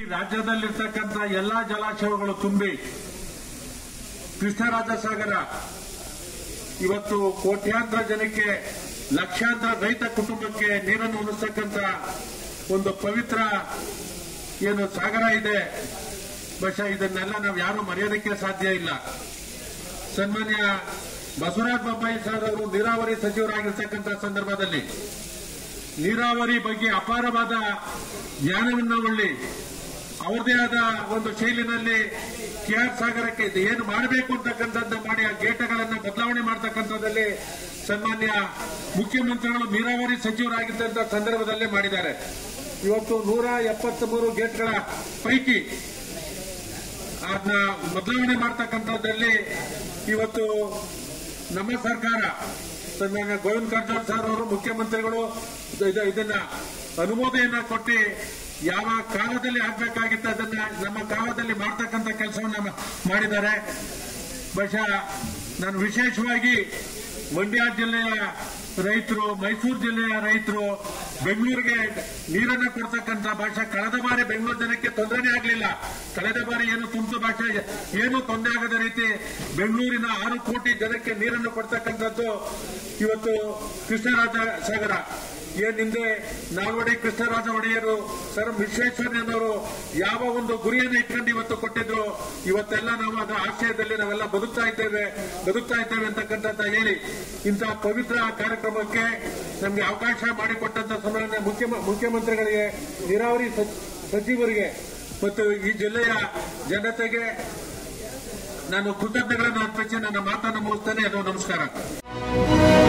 ರಾಜ್ಯದಲ್ಲಿರ್ತಕ್ಕಂಥ ಎಲ್ಲಾ ಜಲಾಶಯಗಳು ತುಂಬಿ ಕೃಷ್ಣರಾಜ ಸಾಗರ ಇವತ್ತು ಕೋಟ್ಯಾಂತರ ಜನಕ್ಕೆ ಲಕ್ಷಾಂತರ ರೈತ ಕುಟುಂಬಕ್ಕೆ ನೀರನ್ನು ಉಣಿಸ್ತಕ್ಕಂಥ ಒಂದು ಪವಿತ್ರ ಏನು ಸಾಗರ ಇದೆ ಬಹುಶಃ ಇದನ್ನೆಲ್ಲ ನಾವು ಯಾರು ಮರೆಯೋದಕ್ಕೆ ಸಾಧ್ಯ ಇಲ್ಲ ಸನ್ಮಾನ್ಯ ಬಸವರಾಜ ಬೊಮ್ಮಾಯಿ ಸರ್ ಅವರು ನೀರಾವರಿ ಸಚಿವರಾಗಿರ್ತಕ್ಕಂಥ ಸಂದರ್ಭದಲ್ಲಿ ನೀರಾವರಿ ಬಗ್ಗೆ ಅಪಾರವಾದ ಜ್ಞಾನವನ್ನು ಒಳ್ಳಿ ಅವ್ರದೇ ಆದ ಒಂದು ಶೈಲಿನಲ್ಲಿ ಕೆ ಆರ್ ಸಾಗರಕ್ಕೆ ಇದು ಏನು ಮಾಡಬೇಕು ಅಂತಕ್ಕಂಥದ್ದು ಮಾಡಿ ಆ ಗೇಟ್ಗಳನ್ನು ಬದಲಾವಣೆ ಮಾಡತಕ್ಕಂಥದ್ದಲ್ಲಿ ಸನ್ಮಾನ್ಯ ಮುಖ್ಯಮಂತ್ರಿಗಳು ನೀರಾವರಿ ಸಚಿವರಾಗಿದ್ದಂಥ ಸಂದರ್ಭದಲ್ಲೇ ಮಾಡಿದ್ದಾರೆ ಇವತ್ತು ನೂರ ಎಪ್ಪತ್ತ್ ಮೂರು ಗೇಟ್ಗಳ ಪೈಕಿ ಅದನ್ನ ಬದಲಾವಣೆ ಮಾಡ್ತಕ್ಕಂಥದ್ದಲ್ಲಿ ಇವತ್ತು ನಮ್ಮ ಸರ್ಕಾರ ಸನ್ಮಾನ್ಯ ಗೋವಿಂದ ಕಾರಜೋಳ ಸರ್ ಅವರು ಮುಖ್ಯಮಂತ್ರಿಗಳು ಇದು- ಇದನ್ನ ಅನುಮೋದನೆಯನ್ನ ಕೊಟ್ಟು ಯಾವ ಕಾಲದಲ್ಲಿ ಆಗ್ಬೇಕಾಗಿತ್ತು ಅದನ್ನ ನಮ್ಮ ಕಾಲದಲ್ಲಿ ಮಾಡ್ತಕ್ಕಂಥ ಕೆಲಸವನ್ನ ಮಾಡಿದ್ದಾರೆ ಬಹುಶಃ ನಾನು ವಿಶೇಷವಾಗಿ ಮಂಡ್ಯ ಜಿಲ್ಲೆಯ ರೈತರು ಮೈಸೂರು ಜಿಲ್ಲೆಯ ರೈತರು ಬೆಂಗಳೂರಿಗೆ ನೀರನ್ನು ಕೊಡ್ತಕ್ಕಂಥ ಭಾಷೆ ಕಳೆದ ಬಾರಿ ಬೆಂಗಳೂರು ಜನಕ್ಕೆ ತೊಂದರೆನೇ ಆಗಲಿಲ್ಲ ಕಳೆದ ಬಾರಿ ಏನು ತುಮಕೂರು ಭಾಷೆ ಏನು ತೊಂದರೆ ಆಗದ ರೀತಿ ಬೆಂಗಳೂರಿನ ಆರು ಕೋಟಿ ಜನಕ್ಕೆ ನೀರನ್ನು ಕೊಡ್ತಕ್ಕಂಥದ್ದು ಇವತ್ತು ಕೃಷ್ಣರಾಜ ಸಾಗರ ಏನ್ ಹಿಂದೆ ನಾಲ್ವಡಿ ಕೃಷ್ಣರಾಜ ಒಡೆಯರು ಸರ್ ವಿಶ್ವೇಶ್ವರಯ್ಯನವರು ಯಾವ ಒಂದು ಗುರಿಯನ್ನು ಇಟ್ಕೊಂಡು ಇವತ್ತು ಕೊಟ್ಟಿದ್ರು ಇವತ್ತೆಲ್ಲ ನಾವು ಅದರ ಆಶಯದಲ್ಲಿ ನಾವೆಲ್ಲ ಬದುಕ್ತಾ ಇದ್ದೇವೆ ಬದುಕ್ತಾ ಇದ್ದೇವೆ ಅಂತಕ್ಕಂಥದ್ದು ಹೇಳಿ ಇಂತಹ ಪವಿತ್ರ ಕಾರ್ಯಕ್ರಮಕ್ಕೆ ನಮಗೆ ಅವಕಾಶ ಮಾಡಿಕೊಟ್ಟಂತ ಸನ್ಮಾನ್ಯ ಮುಖ್ಯಮ- ಮುಖ್ಯಮಂತ್ರಿಗಳಿಗೆ ನೀರಾವರಿ ಸಚ್- ಸಚಿವರಿಗೆ ಮತ್ತು ಈ ಜಿಲ್ಲೆಯ ಜನತೆಗೆ ನಾನು ಕೃತಜ್ಞತೆಗಳನ್ನು ಅರ್ಪಿಸಿ ನನ್ನ ಮಾತನ್ನು ಮುಗಿಸ್ತೇನೆ ಅದು ನಮಸ್ಕಾರ